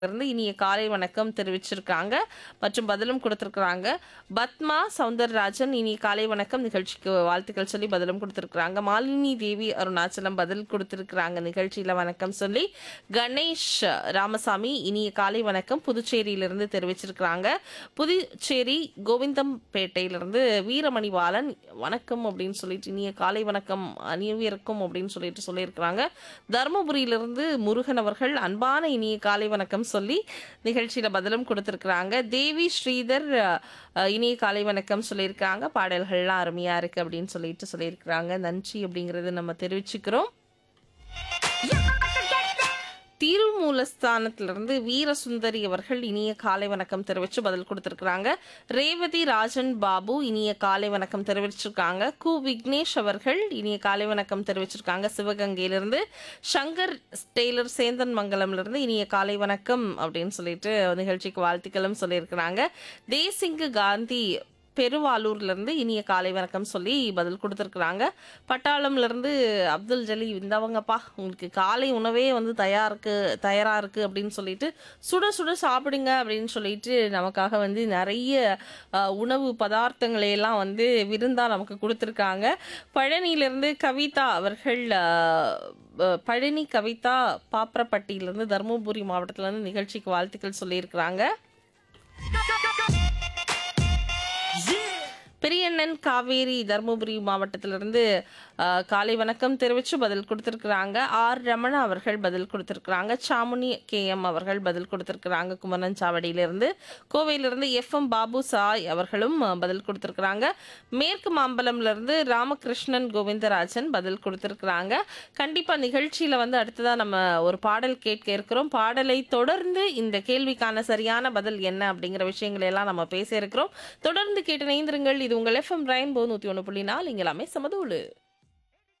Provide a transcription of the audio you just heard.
இருந்து இனிய காலை வணக்கம் தெரிவிச்சிருக்காங்க மற்றும் பதிலும் கொடுத்திருக்கிறாங்க பத்மா சவுந்தரராஜன் இனிய காலை வணக்கம் நிகழ்ச்சிக்கு வாழ்த்துக்கள் சொல்லி பதிலும் கொடுத்திருக்கிறாங்க மாலினி தேவி அருணாச்சலம் பதில் கொடுத்திருக்கிறாங்க நிகழ்ச்சியில வணக்கம் சொல்லி கணேஷ் ராமசாமி இனிய காலை வணக்கம் புதுச்சேரியிலிருந்து தெரிவிச்சிருக்கிறாங்க புதுச்சேரி கோவிந்தம்பேட்டையிலிருந்து வீரமணி பாலன் வணக்கம் அப்படின்னு சொல்லிட்டு இனிய காலை வணக்கம் அணியவிருக்கும் அப்படின்னு சொல்லிட்டு சொல்லியிருக்கிறாங்க தருமபுரியிலிருந்து முருகன் அவர்கள் அன்பான இனிய காலை வணக்கம் சொல்லி நிகழ்ச்சியில பதிலும் கொடுத்திருக்கிறாங்க தேவி ஸ்ரீதர் அஹ், இனிய காலை வணக்கம் சொல்லியிருக்காங்க பாடல்கள்லாம் அருமையா இருக்கு அப்படின்னு சொல்லிட்டு சொல்லியிருக்கிறாங்க நன்றி அப்படிங்கறது நம்ம தெரிவிச்சுக்கிறோம் திருமூலஸ்தானத்திலிருந்து வீரசுந்தரி அவர்கள் இனிய காலை வணக்கம் தெரிவித்து பதில் கொடுத்திருக்கிறாங்க ரேவதி ராஜன் பாபு இனிய காலை வணக்கம் தெரிவிச்சிருக்காங்க கு விக்னேஷ் அவர்கள் இனிய காலை வணக்கம் தெரிவிச்சிருக்காங்க சிவகங்கையிலிருந்து சங்கர் டெய்லர் சேந்தன் மங்கலம்லேருந்து இனிய காலை வணக்கம் அப்படின்னு சொல்லிட்டு நிகழ்ச்சிக்கு வாழ்த்துக்களும் சொல்லியிருக்கிறாங்க தேசிங்கு காந்தி பெருவாலூர்ல இருந்து இனிய காலை வணக்கம் சொல்லி பதில் கொடுத்துருக்குறாங்க பட்டாளம்ல இருந்து அப்துல் ஜலி இந்தவங்கப்பா உங்களுக்கு காலை உணவே வந்து தயார் இருக்கு தயாரா இருக்கு அப்படின்னு சொல்லிட்டு சுட சுட சாப்பிடுங்க அப்படின்னு சொல்லிட்டு நமக்காக வந்து நிறைய அஹ், உணவு பதார்த்தங்களை எல்லாம் வந்து விருந்தா நமக்கு கொடுத்துருக்காங்க பழனியிலிருந்து கவிதா அவர்கள் அஹ், அஹ், பழனி கவிதா பாப்பரப்பட்டியிலிருந்து தருமபுரி மாவட்டத்திலிருந்து நிகழ்ச்சிக்கு வாழ்த்துக்கள் சொல்லியிருக்கிறாங்க பெரியண்ணன் காவேரி தருமபுரி மாவட்டத்திலிருந்து அஹ், காலை வணக்கம் தெரிவித்து பதில் கொடுத்துருக்குறாங்க ஆர் ரமணா அவர்கள் பதில் கொடுத்துருக்குறாங்க சாமுனி கே எம் அவர்கள் பதில் கொடுத்துருக்குறாங்க குமரன் சாவடியிலிருந்து கோவையிலிருந்து எஃப் எம் பாபு சாய் அவர்களும் அஹ், பதில் கொடுத்துருக்குறாங்க மேற்கு மாம்பலம்லேருந்து ராமகிருஷ்ணன் கோவிந்தராஜன் பதில் கொடுத்துருக்குறாங்க கண்டிப்பாக நிகழ்ச்சியில் வந்து அடுத்ததாக நம்ம ஒரு பாடல் கேட்க இருக்கிறோம் பாடலை தொடர்ந்து இந்த கேள்விக்கான சரியான பதில் என்ன அப்படிங்கிற விஷயங்களை எல்லாம் நம்ம பேச இருக்கிறோம் தொடர்ந்து கேட்டு இணைந்திருங்கள் இது உங்கள் எஃப்எம் ரெயின்போ நூற்றி ஒன்று புள்ளி நாலு இங்கே எல்லாமே சமதூளு